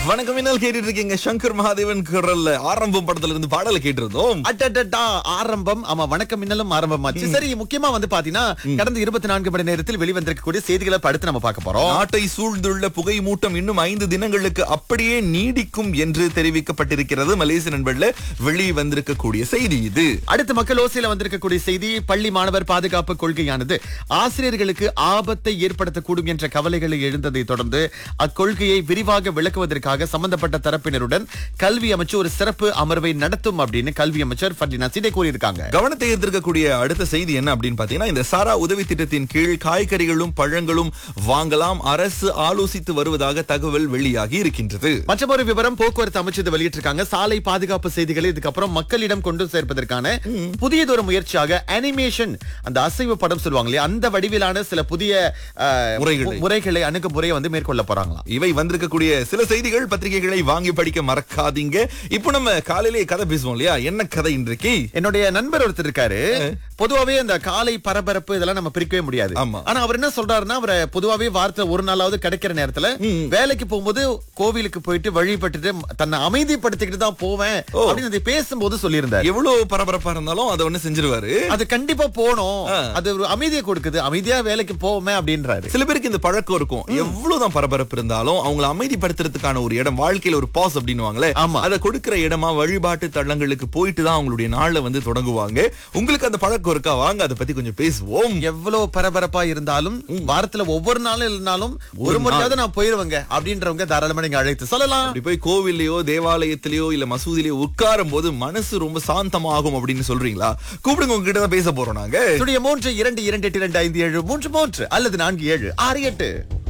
வணக்கம் என்ன கேட்டுட்டு இருக்கீங்க சங்கர் மகாதேவன் குரல்ல ஆரம்பம் படத்துல இருந்து பாடலை கேட்டிருந்தோம் அடடடா, ஆரம்பம் ஆமா வணக்கம் மின்னலும் ஆரம்பமாச்சு சரி முக்கியமா வந்து பாத்தீங்கன்னா கடந்த இருபத்தி நான்கு மணி நேரத்தில் வெளிவந்திருக்கக்கூடிய செய்திகளை இப்ப அடுத்து நம்ம பார்க்க போறோம் நாட்டை சூழ்ந்துள்ள புகை மூட்டம் இன்னும் ஐந்து தினங்களுக்கு அப்படியே நீடிக்கும் என்று தெரிவிக்கப்பட்டிருக்கிறது மலேசிய நண்பர்ல வெளி வந்திருக்கக்கூடிய செய்தி இது அடுத்து மக்கள் ஓசையில வந்திருக்கக்கூடிய செய்தி பள்ளி மாணவர் பாதுகாப்பு கொள்கையானது ஆசிரியர்களுக்கு ஆபத்தை ஏற்படுத்தக்கூடும் என்ற கவலைகளை எழுந்ததை தொடர்ந்து அக்கொள்கையை விரிவாக விளக்குவதற்காக சம்பந்தப்பட்ட தரப்பினருடன் கல்வி அமைச்சு ஒரு சிறப்பு அமர்வை நடத்தும் அப்படின்னு கல்வி அமைச்சர் ஃபர்டினா சிடே கூறியிருக்காங்க கவனத்தை ஈர்த்திருக்கக்கூடிய அடுத்த செய்தி என்ன அப்படின்னு பாத்தீங்கன்னா இந்த சாரா உதவி திட்டத்தின் கீழ் காய்கறிகளும் பழங்களும் வாங்கலாம் அரசு ஆலோசித்து வருவதாக தகவல் வெளியாகி இருக்கின்றது மற்றொரு விவரம் போக்குவரத்து அமைச்சது வெளியிட்டிருக்காங்க சாலை பாதுகாப்பு செய்திகளை இதுக்கப்புறம் மக்களிடம் கொண்டு சேர்ப்பதற்கான புதியதொரு முயற்சியாக அனிமேஷன் அந்த அசைவு படம் சொல்லுவாங்க இல்லையா அந்த வடிவிலான சில புதிய அஹ், முறைகளை. முறைகளை அணுகுமுறையை வந்து மேற்கொள்ள போறாங்களாம் இவை வந்திருக்கக்கூடிய சில செய்திகள் பத்திரிகைகளை வாங்கி படிக்க மறக்காதீங்க இப்போ நம்ம காலையிலேயே கதை பேசுவோம் இல்லையா என்ன கதை இன்றைக்கு என்னுடைய நண்பர் ஒருத்தர் இருக்காரு பொதுவாவே அந்த காலை பரபரப்பு இதெல்லாம் நம்ம பிரிக்கவே முடியாது ஆமா. ஆனா அவர் என்ன சொல்றாருன்னா அவரை பொதுவாவே வாரத்துல ஒரு நாளாவது கிடைக்கிற நேரத்துல வேலைக்கு போகும்போது கோவிலுக்கு போயிட்டு வழிபட்டுட்டு தன்னை அமைதிப்படுத்திக்கிட்டு தான் போவேன் அப்படின்னு அதை பேசும்போது சொல்லியிருந்தாரு எவ்வளவு பரபரப்பா இருந்தாலும் அதை ஒண்ணு செஞ்சிருவாரு அது கண்டிப்பா போகணும் அது ஒரு அமைதியை கொடுக்குது அமைதியா வேலைக்கு போவோமே அப்படின்றாரு சில பேருக்கு இந்த பழக்கம் இருக்கும் எவ்வளவுதான் பரபரப்பு இருந்தாலும் அவங்களை அமைதிப்படுத்துறதுக்கான ஒரு இடம் வாழ்க்கையில ஒரு பாஸ் அப்படின்னுவாங்களே ஆமா. அதை கொடுக்கிற இடமா வழிபாட்டு தள்ளங்களுக்கு போயிட்டு தான் அவங்களுடைய நாளை வந்து தொடங்குவாங்க உங்களுக்கு அந்த பழக்கம் இருக்கா வாங்க அதை பத்தி கொஞ்சம் பேசுவோம் எவ்வளவு பரபரப்பா இருந்தாலும் வாரத்துல ஒவ்வொரு நாளும் இருந்தாலும் ஒரு முறையாவது நான் போயிருவேங்க அப்படின்றவங்க தாராளமா நீங்க அழைத்து சொல்லலாம் அப்படி போய் கோவில்லையோ தேவாலயத்திலயோ இல்ல மசூதிலையோ உட்காரும் போது மனசு ரொம்ப சாந்தமாகும் அப்படின்னு சொல்றீங்களா கூப்பிடுங்க உங்ககிட்ட தான் பேச போறோம் நாங்க ஸ்டுடியோ மூன்று இரண்டு இரண்டு எட்டு இரண்டு ஐந்து ஏழு மூன்று மூன்று அல்லது நான்கு ஏழு ஆறு எட்டு